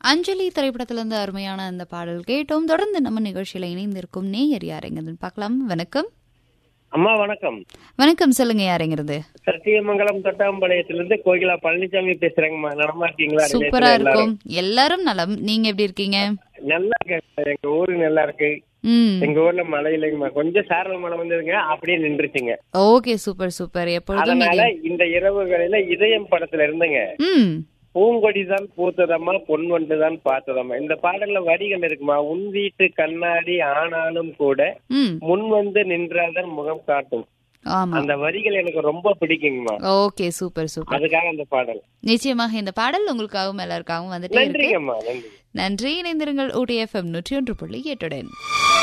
அஞ்சலி திரைப்படத்திலிருந்து அருமையான அந்த பாடல் கேட்டோம் தொடர்ந்து நம்ம நிகழ்ச்சியில இணைந்திருக்கும் நேயர் யாருங்கிறது பார்க்கலாம் வணக்கம் அம்மா வணக்கம் வணக்கம் சொல்லுங்க யாருங்கிறது சத்தியமங்கலம் தொட்டாம்பாளையத்திலிருந்து கோகிலா பழனிசாமி பேசுறேங்கம்மா நலமா இருக்கீங்களா சூப்பரா எல்லாரும்? இருக்கும் எல்லாரும் நலம் நீங்க எப்படி இருக்கீங்க நல்லா இருக்கு எங்க ஊரு நல்லா இருக்கு ம் எங்க ஊர்ல மழை இல்லைங்கம்மா கொஞ்சம் சாரல் மழை வந்ததுங்க அப்படியே நின்றுச்சுங்க ஓகே சூப்பர் சூப்பர் எப்பொழுதும் அதனால இந்த இரவுகளில இதயம் படத்துல இருந்துங்க ம் பூங்கொடிதான் பூத்ததம்மா பொன் வண்டுதான் பார்த்ததம்மா இந்த பாடல்ல வரிகள் இருக்குமா உன் வீட்டு கண்ணாடி ஆனாலும் கூட ம் முன் வந்து நின்றால்தான் முகம் காட்டும் ஆமா அந்த வரிகள் எனக்கு ரொம்ப பிடிக்குங்கம்மா ஓகே சூப்பர் சூப்பர் அதுக்காக அந்த பாடல் நிச்சயமாக இந்த பாடல் உங்களுக்காகவும் எல்லாருக்காகவும் வந்துட்டே இருக்கு நன்றிங்கம்மா நன்றி நன்றி இணைந்திருங்கள் ஊட்டி எஃப்எம் நூற்றி ஒன்று புள்ளி எட்டுடன்